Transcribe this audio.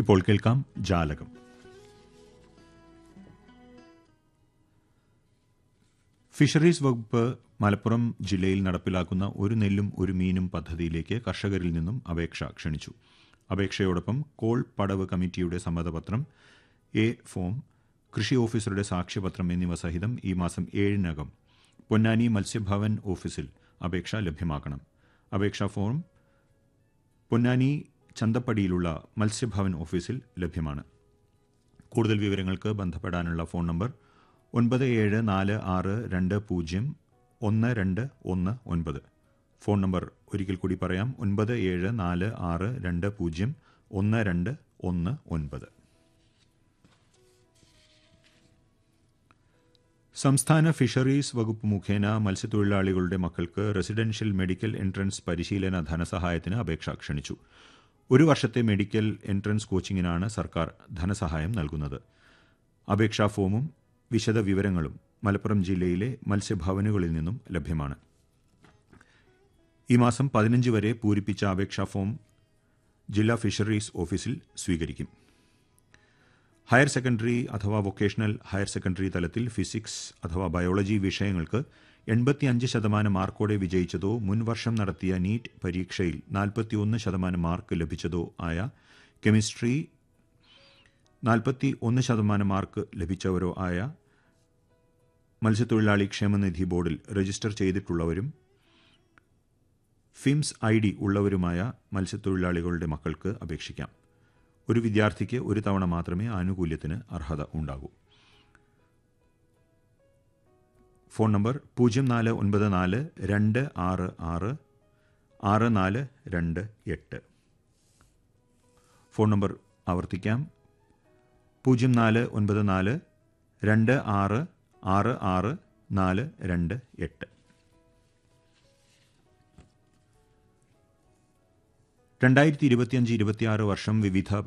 ഇപ്പോൾ കേൾക്കാം ജാലകം ഫിഷറീസ് വകുപ്പ് മലപ്പുറം ജില്ലയിൽ നടപ്പിലാക്കുന്ന ഒരു നെല്ലും ഒരു മീനും പദ്ധതിയിലേക്ക് കർഷകരിൽ നിന്നും അപേക്ഷ ക്ഷണിച്ചു അപേക്ഷയോടൊപ്പം കോൾ പടവ് കമ്മിറ്റിയുടെ സമ്മതപത്രം എ ഫോം കൃഷി ഓഫീസറുടെ സാക്ഷ്യപത്രം എന്നിവ സഹിതം ഈ മാസം ഏഴിനകം പൊന്നാനി മത്സ്യഭവൻ ഓഫീസിൽ അപേക്ഷ ലഭ്യമാക്കണം അപേക്ഷാ ഫോം പൊന്നാനി ചന്തപ്പടിയിലുള്ള മത്സ്യഭവൻ ഓഫീസിൽ ലഭ്യമാണ് കൂടുതൽ വിവരങ്ങൾക്ക് ബന്ധപ്പെടാനുള്ള ഫോൺ നമ്പർ ഒൻപത് ഏഴ് നാല് ആറ് രണ്ട് പൂജ്യം ഒന്ന് രണ്ട് ഒന്ന് ഒൻപത് ഫോൺ നമ്പർ ഒരിക്കൽ കൂടി പറയാം ഒൻപത് ഏഴ് നാല് ആറ് രണ്ട് പൂജ്യം ഒന്ന് രണ്ട് ഒന്ന് ഒൻപത് സംസ്ഥാന ഫിഷറീസ് വകുപ്പ് മുഖേന മത്സ്യത്തൊഴിലാളികളുടെ മക്കൾക്ക് റെസിഡൻഷ്യൽ മെഡിക്കൽ എൻട്രൻസ് പരിശീലന ധനസഹായത്തിന് അപേക്ഷ ക്ഷണിച്ചു ഒരു വർഷത്തെ മെഡിക്കൽ എൻട്രൻസ് കോച്ചിങ്ങിനാണ് സർക്കാർ ധനസഹായം നൽകുന്നത് അപേക്ഷാ ഫോമും വിശദ വിവരങ്ങളും മലപ്പുറം ജില്ലയിലെ മത്സ്യഭവനുകളിൽ നിന്നും ലഭ്യമാണ് ഈ മാസം പതിനഞ്ച് വരെ പൂരിപ്പിച്ച അപേക്ഷാ ഫോം ജില്ലാ ഫിഷറീസ് ഓഫീസിൽ സ്വീകരിക്കും ഹയർ സെക്കൻഡറി അഥവാ വൊക്കേഷണൽ ഹയർ സെക്കൻഡറി തലത്തിൽ ഫിസിക്സ് അഥവാ ബയോളജി വിഷയങ്ങൾക്ക് എൺപത്തിയഞ്ച് ശതമാനം മാർക്കോടെ വിജയിച്ചതോ മുൻവർഷം നടത്തിയ നീറ്റ് പരീക്ഷയിൽ നാൽപ്പത്തിയൊന്ന് ശതമാനം മാർക്ക് ലഭിച്ചതോ ആയ കെമിസ്ട്രി നാൽപ്പത്തി ഒന്ന് ശതമാനം മാർക്ക് ലഭിച്ചവരോ ആയ മത്സ്യത്തൊഴിലാളി ക്ഷേമനിധി ബോർഡിൽ രജിസ്റ്റർ ചെയ്തിട്ടുള്ളവരും ഫിംസ് ഐ ഡി ഉള്ളവരുമായ മത്സ്യത്തൊഴിലാളികളുടെ മക്കൾക്ക് അപേക്ഷിക്കാം ഒരു വിദ്യാർത്ഥിക്ക് ഒരു തവണ മാത്രമേ ആനുകൂല്യത്തിന് അർഹത ഉണ്ടാകൂ ഫോൺ നമ്പർ പൂജ്യം നാല് ഒൻപത് നാല് രണ്ട് ആറ് ആറ് ആറ് നാല് രണ്ട് എട്ട് ഫോൺ നമ്പർ ആവർത്തിക്കാം പൂജ്യം നാല് ഒൻപത് നാല് രണ്ട് ആറ് ആറ് ആറ് നാല് രണ്ട് എട്ട് രണ്ടായിരത്തി ഇരുപത്തിയഞ്ച് ഇരുപത്തിയാറ് വർഷം വിവിധ